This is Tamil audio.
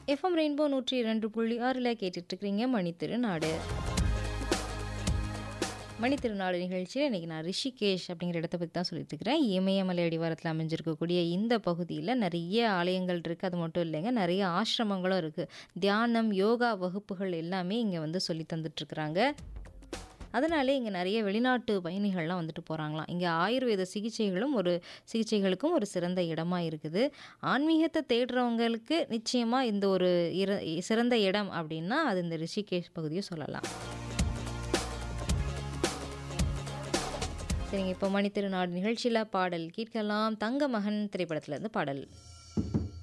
எஃப்எம் ரெயின்போ நூற்றி இரண்டு புள்ளி ஆறில் கேட்டுட்ருக்கிறீங்க மணித்திருநாடு மணித்திருநாடு நிகழ்ச்சியில் இன்றைக்கி நான் ரிஷிகேஷ் அப்படிங்கிற இடத்த பற்றி தான் சொல்லிட்டு இருக்கிறேன் இமயமலை அடிவாரத்தில் அமைஞ்சிருக்கக்கூடிய இந்த பகுதியில் நிறைய ஆலயங்கள் இருக்குது அது மட்டும் இல்லைங்க நிறைய ஆசிரமங்களும் இருக்குது தியானம் யோகா வகுப்புகள் எல்லாமே இங்கே வந்து சொல்லி தந்துட்டுருக்குறாங்க அதனாலே இங்கே நிறைய வெளிநாட்டு பயணிகள்லாம் வந்துட்டு போகிறாங்களாம் இங்கே ஆயுர்வேத சிகிச்சைகளும் ஒரு சிகிச்சைகளுக்கும் ஒரு சிறந்த இடமா இருக்குது ஆன்மீகத்தை தேடுறவங்களுக்கு நிச்சயமாக இந்த ஒரு இர சிறந்த இடம் அப்படின்னா அது இந்த ரிஷிகேஷ் பகுதியை சொல்லலாம் சரிங்க இப்போ மணித்திருநாடு நிகழ்ச்சியில் பாடல் கேட்கலாம் தங்க மகன் திரைப்படத்துலேருந்து பாடல்